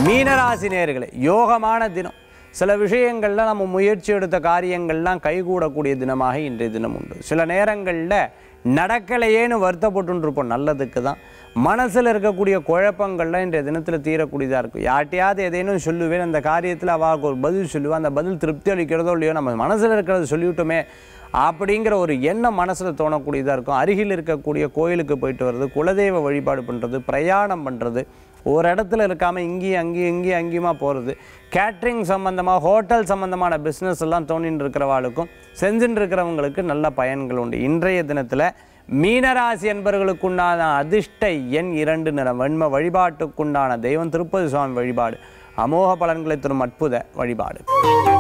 மீனராசி நேயர்களே யோகமான தினம் சில விஷயங்களில் நம்ம முயற்சி எடுத்த காரியங்கள்லாம் கைகூடக்கூடிய தினமாக இன்றைய தினம் உண்டு சில நேரங்களில் நடக்கலையேன்னு வருத்தப்பட்டு இருப்போம் நல்லதுக்கு தான் மனசில் இருக்கக்கூடிய குழப்பங்கள்லாம் இன்றைய தினத்தில் தீரக்கூடியதாக இருக்கும் யார்ட்டையாவது எதேனும் சொல்லுவேன் அந்த காரியத்தில் அவளுக்கு ஒரு பதில் சொல்லுவேன் அந்த பதில் திருப்தி அளிக்கிறதோ இல்லையோ நம்ம மனசில் இருக்கிறத சொல்லிவிட்டோமே அப்படிங்கிற ஒரு எண்ணம் மனசில் தோணக்கூடியதாக இருக்கும் அருகில் இருக்கக்கூடிய கோயிலுக்கு போயிட்டு வர்றது குலதெய்வ வழிபாடு பண்ணுறது பிரயாணம் பண்ணுறது ஒரு இடத்துல இருக்காமல் இங்கேயும் அங்கேயும் இங்கேயும் அங்கேயுமா போகிறது கேட்ரிங் சம்மந்தமாக ஹோட்டல் சம்மந்தமான பிஸ்னஸ் எல்லாம் தோணின்னு இருக்கிறவாளுக்கும் செஞ்சுட்டு இருக்கிறவங்களுக்கு நல்ல பயன்கள் உண்டு இன்றைய தினத்தில் மீனராசி என்பவர்களுக்குண்டான அதிர்ஷ்ட எண் இரண்டு நிறம் வெண்ம வழிபாட்டுக்குண்டான தெய்வம் திருப்பதி சுவாமி வழிபாடு அமோக பலன்களை தரும் அற்புத வழிபாடு